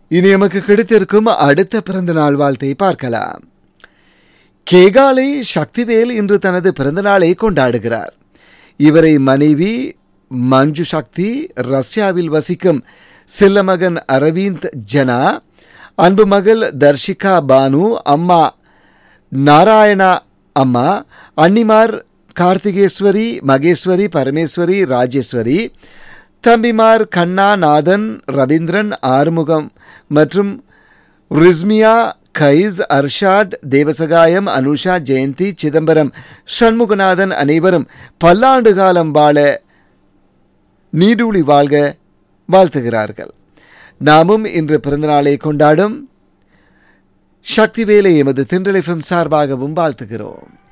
இனி எமக்கு கிடைத்திருக்கும் அடுத்த பிறந்தநாள் வாழ்த்தை பார்க்கலாம் கேகாலை சக்திவேல் இன்று தனது பிறந்தநாளை கொண்டாடுகிறார் இவரை மனைவி மஞ்சு சக்தி ரஷ்யாவில் வசிக்கும் செல்லமகன் அரவிந்த் ஜனா அன்பு மகள் தர்ஷிகா பானு அம்மா நாராயணா அம்மா அன்னிமார் கார்த்திகேஸ்வரி மகேஸ்வரி பரமேஸ்வரி ராஜேஸ்வரி தம்பிமார் கண்ணா நாதன் ரவீந்திரன் ஆறுமுகம் மற்றும் ரிஸ்மியா கைஸ் அர்ஷாட் தேவசகாயம் அனுஷா ஜெயந்தி சிதம்பரம் சண்முகநாதன் அனைவரும் பல்லாண்டு காலம் வாழ நீடூழி வாழ்க வாழ்த்துகிறார்கள் நாமும் இன்று பிறந்தநாளை கொண்டாடும் சக்திவேலை எமது திண்டலிஃபம் சார்பாகவும் வாழ்த்துகிறோம்